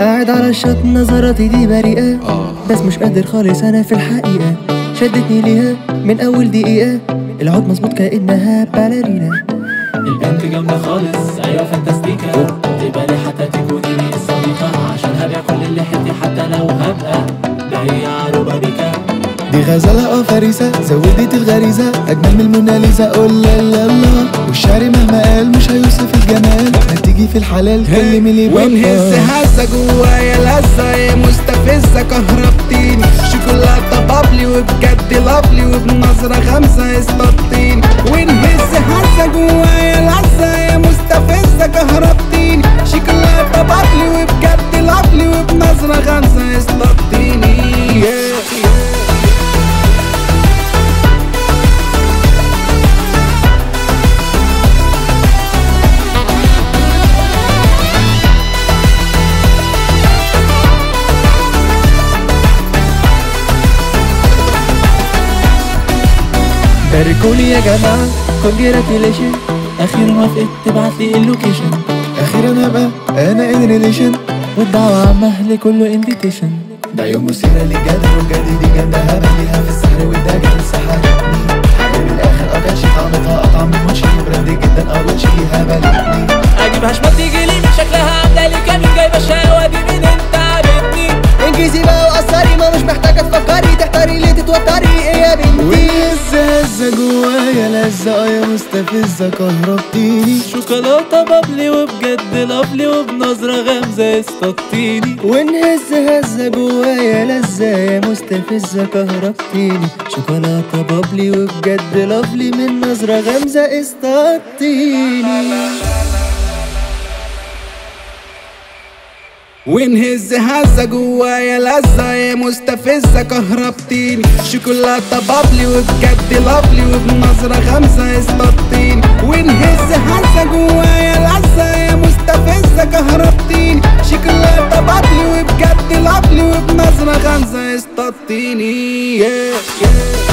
قاعد على الشط نظراتي دي بريئة بس مش قادر خالص انا في الحقيقة شدتني ليها من اول دقيقة العود مظبوط كأنها باليرينا البنت جامدة خالص أيوة فانتاستيكا تقبلي حتى تكوني لي الصديقة عشان هبيع كل اللي حيلتي حتى لو هبقى بياع روبابيكا دي غزالة اه فريسة زودت الغريزة أجمل من الموناليزا قول لا لا لا والشعر مهما قال مش هيوصف الجمال ما تيجي في الحلال كلمي لي ونهز بابا هزة جوايا لذة يا مستفزة كهربتيني شوكولاتة بابلي وبجد لافلي وبنظرة غمزة اصطدتيني ونهز هزة جوايا لذة يا مستفزة كهربتيني شوكولاتة بابلي وبجد لافلي وبنظرة غمزة اصطدتيني yeah. باركولي يا جماعة كونجراتيليشن أخيرا وافقت تبعتلي اللوكيشن أخيرا أبقى أنا إن ريليشن والدعوة عامة لكله انفيتيشن ده يوم مثيرة للجدل وبجد دي جامدة هبل ليها في السحر والدجل سحرتني حاجة من الآخر اه كانش طعمتها قطع من وشي براند جدا اه وشي هبلتني أجيبها شمال تيجي لي من شكلها عاملة لي كمين جايبة الشهوة دي من انت عرفتني انجزي بقى وقصري ما مش محتاجة تفكري تحتاري ليه تتوتري ايه يا بنتي ولسه هزة جوايا لزة اه يا مستفزة كهربتيني شوكولاتة بابلي وبجد لافلي وبنظرة غمزة اصطدتيني ونهز هزة جوايا لذة يا مستفزة كهربتيني شوكولاتة بابلي وبجد لافلي من نظرة غمزة اصطدتيني ونهز هزة جوايا لذة يا مستفزة كهربتيني شوكولاتة بابلي وبجد لافلي وبنظرة غمزة اصطدتيني ونهز هزة جوايا لذة يا مستفزة كهربتيني شوكولاتة بابلي وبجد لافلي وبنظرة غمزة اصطدتيني yeah.